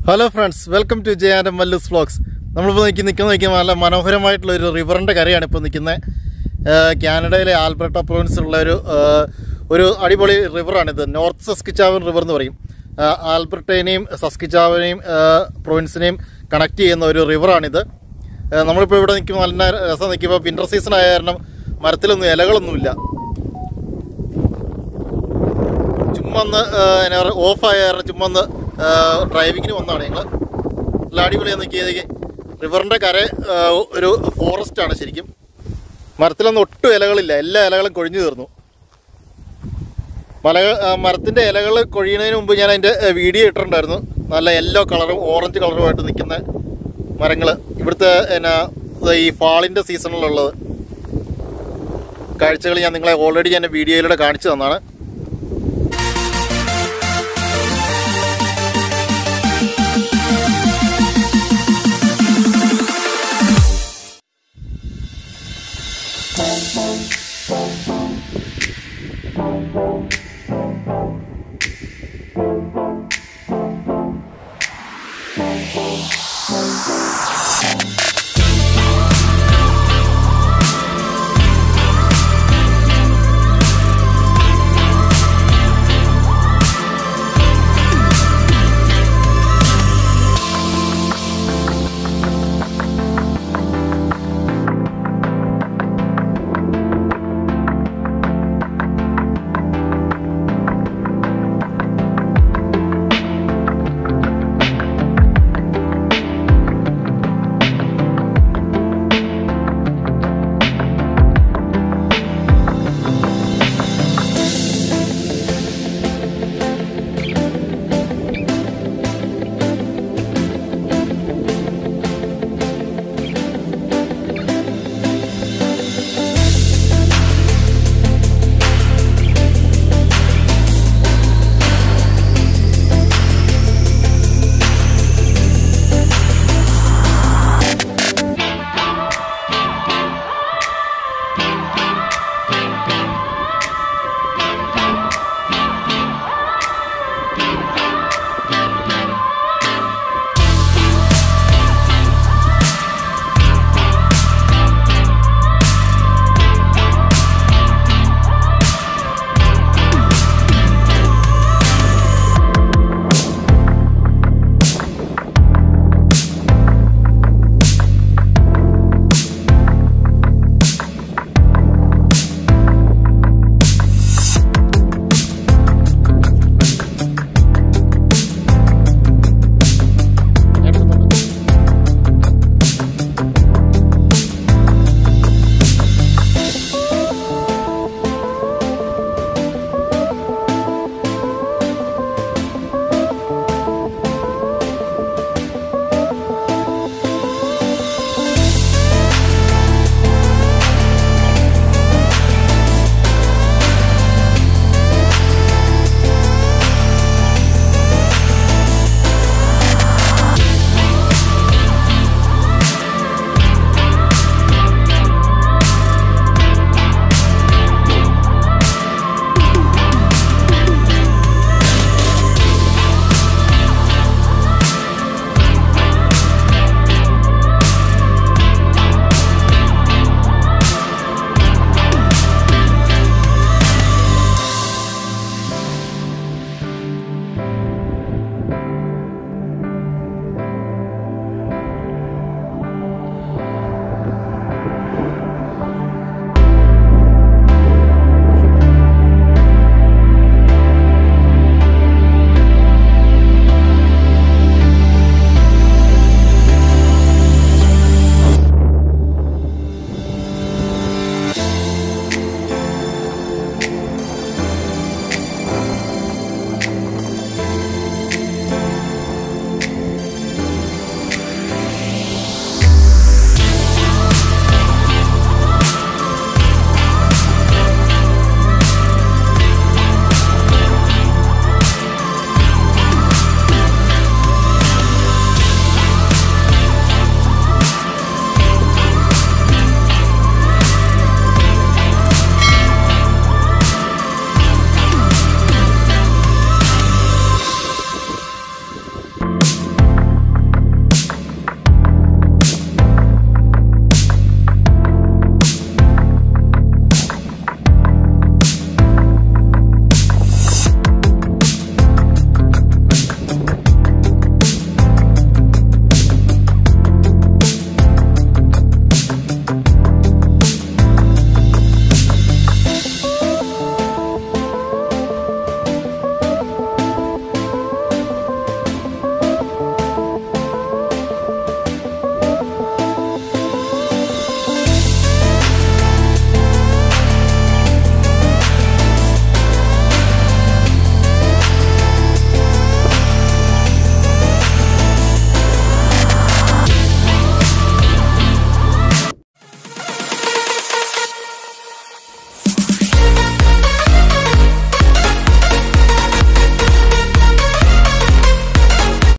hello friends welcome to J and Mallus vlogs നമ്മളിപ്പോൾ നിൽക്കി നിൽക്കുന്ന നിൽക്കുന്ന നല്ല മനോഹരമായിട്ടുള്ള ഒരു റിവറിൻ്റെ കരയാണ് ഇപ്പോൾ നിൽക്കുന്നത് കാനഡയിലെ ആൽബർട്ട പ്രൊവിൻസിലുള്ള ഒരു ആ, ഒരു അടിപൊളി റിവറാണിത് നോർത്ത് സസ്കിച്ചാവൻ റിവർ എന്ന് പറയും ആ, ആൽബർട്ടേനെയും സസ്കിച്ചാവനെയും പ്രൊവിൻസിനെയും കണക്ട് ചെയ്യുന്ന ഒരു റിവറാണിത് ആ, നമ്മളിപ്പോൾ ഇവിടെ നിൽക്കുമ്പോൾ നല്ല രസം നിൽക്കുമ്പോൾ വിൻ്റർ സീസൺ ആയ കാരണം മരത്തിലൊന്നും ഇലകളൊന്നുമില്ല ചുമ്മാ ഒന്ന് എന്നാ പറയുക ഓഫായ കാരണം ചുമ്മാ ഒന്ന് ഡ്രൈവിങ്ങിന് വന്നതാണ് ഞങ്ങൾ നല്ല അടിപൊളിയാണ് നിൽക്കിയതേക്ക് റിവറിൻ്റെ കര ആ, ഒരു ഫോറസ്റ്റ് ആണ് ശരിക്കും മരത്തിലൊന്നും ഒട്ടും ഇലകളില്ല എല്ലാ ഇലകളും കൊഴിഞ്ഞു തീർന്നു മല മരത്തിൻ്റെ ഇലകൾ കൊഴിയുന്നതിന് മുമ്പ് ഞാൻ അതിൻ്റെ വീഡിയോ ഇട്ടിട്ടുണ്ടായിരുന്നു നല്ല യെല്ലോ കളറും ഓറഞ്ച് കളറുമായിട്ട് നിൽക്കുന്ന മരങ്ങൾ ഇവിടുത്തെ എന്നാ ഇത് ഈ ഫാളിൻ്റെ സീസണിലുള്ളത് കാഴ്ചകൾ ഞാൻ നിങ്ങളെ ഓൾറെഡി ഞാൻ വീഡിയോയിലൂടെ കാണിച്ചു തന്നാണ്